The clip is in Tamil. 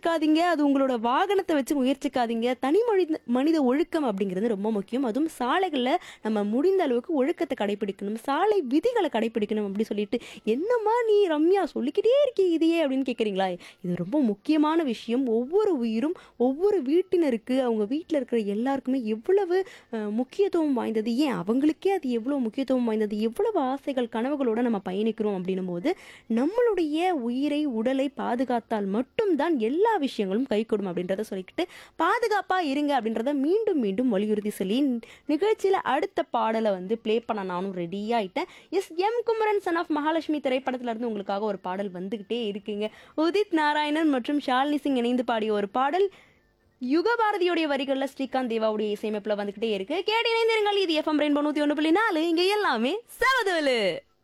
முயற்சிக்காதீங்க அது உங்களோட வாகனத்தை வச்சு முயற்சிக்காதீங்க தனி மனித மனித ஒழுக்கம் அப்படிங்கிறது ரொம்ப முக்கியம் அதுவும் சாலைகளில் நம்ம முடிந்த அளவுக்கு ஒழுக்கத்தை கடைபிடிக்கணும் சாலை விதிகளை கடைபிடிக்கணும் அப்படி சொல்லிட்டு என்னம்மா நீ ரம்யா சொல்லிக்கிட்டே இருக்கே இதையே அப்படின்னு கேட்குறீங்களா இது ரொம்ப முக்கியமான விஷயம் ஒவ்வொரு உயிரும் ஒவ்வொரு வீட்டினருக்கு அவங்க வீட்டில் இருக்கிற எல்லாருக்குமே எவ்வளவு அஹ், முக்கியத்துவம் வாய்ந்தது ஏன் அவங்களுக்கே அது எவ்வளோ முக்கியத்துவம் வாய்ந்தது எவ்வளவு ஆசைகள் கனவுகளோட நம்ம பயணிக்கிறோம் அப்படின்னும் போது நம்மளுடைய உயிரை உடலை பாதுகாத்தால் மட்டும்தான் எல்லா விஷயங்களும் கைகூடும் அப்படின்றத சொல்லிக்கிட்டு பாதுகாப்பா இருங்க அப்படின்றத மீண்டும் மீண்டும் வலியுறுத்தி சொல்லி நிகழ்ச்சியில அடுத்த பாடலை வந்து ப்ளே பண்ண நானும் ரெடி ஆயிட்டேன் S M Kumaran son of Mahalakshmi திரைப்படத்துல இருந்து உங்களுக்காக ஒரு பாடல் வந்துகிட்டே இருக்குங்க உதித் நாராயணன் மற்றும் ஷாலினி சிங் இணைந்து பாடிய ஒரு பாடல் யுகபாரதியுடைய வரிகள்ல ஸ்ரீகாந்த் தேவாவுடைய இசையமைப்புல வந்துகிட்டே இருக்கு கேட்டு இணைந்திருங்கள் இது எஃப்எம் ரெயின்போ நூத்தி ஒன்று புள்ளி நாலு இங்க எல்லாமே சவதோலு